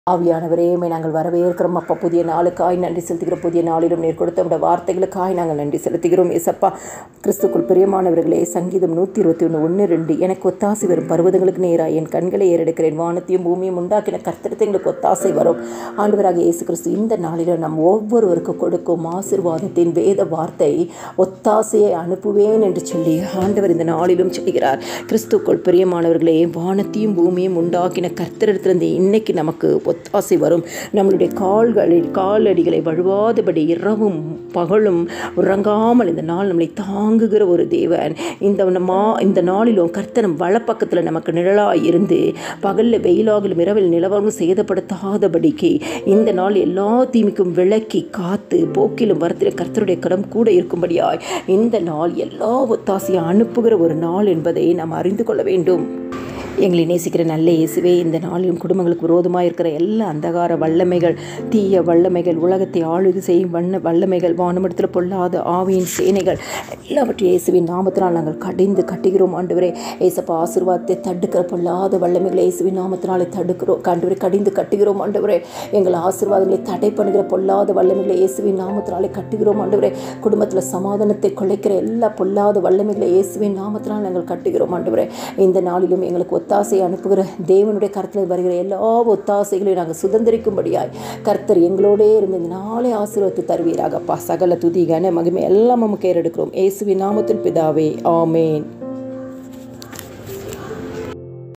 ஆவியானவரே உம்மை நாங்கள் வரவேற்கிறோம் அப்பா புதிய நாளுக்காய் நன்றி செலுத்துகிறோம் புதிய நாளிலும் நீர் கொடுத்த உடைய வார்த்தைகளுக்காய் நாங்கள் நன்றி செலுத்துகிறோம் ஏசப்பா கிறிஸ்துக்குள் பிரியமானவர்களே சங்கீதம் நூற்றி இருபத்தி ஒன்று ஒன்று ரெண்டு எனக்கு ஒத்தாசை வரும் பருவதங்களுக்கு நேராக என் கண்களை ஏறெடுக்கிறேன் வானத்தையும் பூமியும் உண்டாக்கின கர்த்தரத்தை எங்களுக்கு ஒத்தாசை வரும் ஆண்டவராக இயேசு கிறிஸ்து இந்த நாளிலும் நம் ஒவ்வொருவருக்கும் கொடுக்கும் ஆசிர்வாதத்தின் வேத வார்த்தை ஒத்தாசையை அனுப்புவேன் என்று சொல்லி ஆண்டவர் இந்த நாளிலும் சொல்கிறார் கிறிஸ்துக்குள் பிரியமானவர்களே வானத்தையும் பூமியும் உண்டாக்கின கர்த்தரிடத்திலிருந்து இன்னைக்கு நமக்கு ஒத்தாசை வரும் நம்மளுடைய கால்களில் காலடிகளை வழுவாதபடி இரவும் பகலும் உறங்காமல் இந்த நாள் நம்மளை தாங்குகிற ஒரு தேவன் இந்த மா இந்த நாளிலும் கர்த்தனம் வலப்பக்கத்தில் நமக்கு நிழலாக இருந்து பகலில் வெயிலாகலும் இரவில் நிலவரம் சேதப்படுத்தாதபடிக்கு இந்த நாள் எல்லா தீமைக்கும் விளக்கி காத்து போக்கிலும் வரத்தில கர்த்தருடைய கடம் கூட இருக்கும்படியாய் இந்த நாள் எல்லா ஒத்தாசையும் அனுப்புகிற ஒரு நாள் என்பதை நாம் அறிந்து கொள்ள வேண்டும் எங்களை நேசிக்கிற நல்ல இயேசுவே இந்த நாளிலும் குடும்பங்களுக்கு விரோதமாக இருக்கிற எல்லா அந்தகார வல்லமைகள் தீய வல்லமைகள் உலகத்தை ஆளுகை செய்யும் வண்ண வல்லமைகள் வானமடத்தில் பொல்லாத ஆவியின் சேனைகள் எல்லாவற்றையும் இயேசுவின் நாமத்தினால் நாங்கள் கடிந்து கட்டுகிறோம் ஆண்டவரே ஏசப்பா ஆசீர்வாதத்தை தடுக்கிற பொல்லாத வல்லமைகளை இயேசுவின் நாமத்தினாலே தடுக்கிறோம் ஆண்டவரே கடிந்து கட்டுகிறோம் ஆண்டவரே எங்கள் ஆசீர்வாதங்களை தடை பண்ணுகிற பொல்லாத வல்லமைகளை இயேசுவின் நாமத்தினாலே கட்டுகிறோம் ஆண்டவரே குடும்பத்தில் சமாதானத்தை குலைக்கிற எல்லா பொல்லாத வல்லமைகளை இயேசுவின் நாமத்தினால் நாங்கள் கட்டுகிறோம் ஆண்டவரே இந்த நாளிலும் எங்களுக்கு ஒத்தாசை அனுப்புகிற தேவனுடைய கருத்தில் வருகிற எல்லா ஒத்தாசைகளையும் நாங்கள் சுதந்திரிக்கும்படியாய் கர்த்தர் எங்களோடே இருந்து இந்த நாளை ஆசீர்வத்து தருவீராகப்பா சகல துதி கன மகிமை எல்லாம் நமக்கு ஏறெடுக்கிறோம் இயேசுவின் நாமத்தில் பிதாவே ஆமேன்